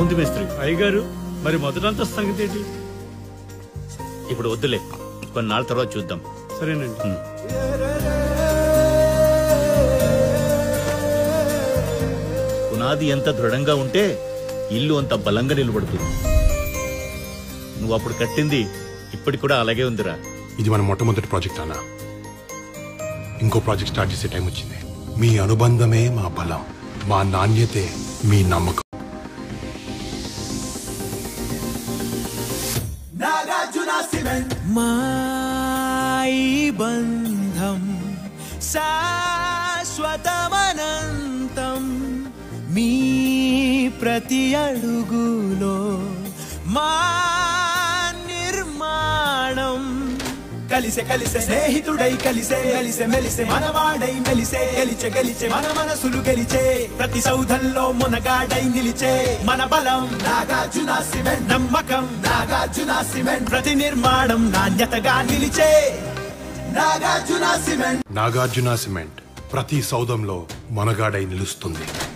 బాగుంది మేస్త్రి అయ్యగారు మరి మొదటంత సంగతి ఏంటి ఇప్పుడు వద్దులే కొన్నాళ్ళ తర్వాత చూద్దాం సరేనండి ఉమ్. పునాది ఎంత దృఢంగా ఉంటే ఇల్లు అంత బలంగా నిలబడుతుంది నువ్వు అప్పుడు కట్టింది ఇప్పటికి కూడా అలాగే ఉందిరా ఇది మన మొట్టమొదటి ప్రాజెక్ట్ అన్న ఇంకో ప్రాజెక్ట్ స్టార్ట్ చేసే టైం వచ్చింది మీ అనుబంధమే మా బలం మా నాణ్యతే మీ నమ్మకం మాయి బంధం శాశ్వతమనంతం మీ ప్రతి అడుగులో మా నిర్మాణం కలిసే కలిసే స్నేహితుడై కలిసే కలిసే మెలిసే మనవాడై మెలిసే గెలిచే గెలిచే మన మనసులు గెలిచే ప్రతి సౌధంలో మునగాడై నిలిచే మన బలం నాగార్జున సిమెంట్ నమ్మకం నాగార్జున సిమెంట్ ప్రతి నిర్మాణం నాణ్యతగా నిలిచే నాగార్జున సిమెంట్ నాగార్జున సిమెంట్ ప్రతి సౌదంలో మనగాడై నిలుస్తుంది